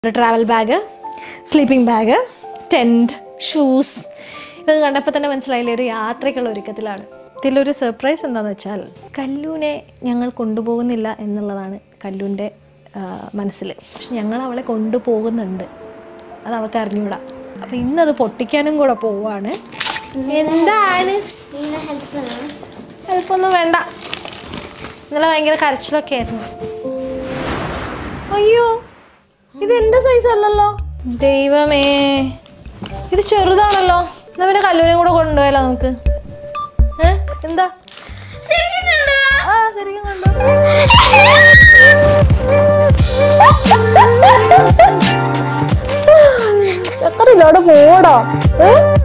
ഒരു travel bag sleeping bag tent shoes ഇത് കണ്ടപ്പോൾ തന്നെ മനസ്സിലായില്ലേ ഒരു യാത്രയ്ക്കുള്ള ഒരുക്കത്തിലാണ് ഇതിലൊരു സർപ്രൈസ് എന്താണെന്ന് വെച്ചാൽ കല്ലൂനെ ഞങ്ങൾ കൊണ്ടുപോകുന്നില്ല എന്നുള്ളതാണ് കല്ലൂൻ്റെ മനസ്സിൽ പക്ഷെ ഞങ്ങൾ അവളെ കൊണ്ടുപോകുന്നുണ്ട് അത് അവൾക്ക് അറിഞ്ഞൂടാ അപ്പം ഇന്നത് പൊട്ടിക്കാനും കൂടെ പോവാണ് എന്താണ് ഹെൽപ്പൊന്നും വേണ്ട ഇന്നലെ ഭയങ്കര കരച്ചിലൊക്കെ ആയിരുന്നു അയ്യോ ഇത് എന്റെ സൈസ് അല്ലല്ലോ ദൈവമേ ഇത് ചെറുതാണല്ലോ എന്നാ പിന്നെ കല്ലൂരെയും കൂടെ കൊണ്ടുപോയാലോ നമുക്ക് ഏ എന്താ ആ ശരിക്കും കണ്ടോ ചക്കറില്ല അവിടെ പോടാ ഏ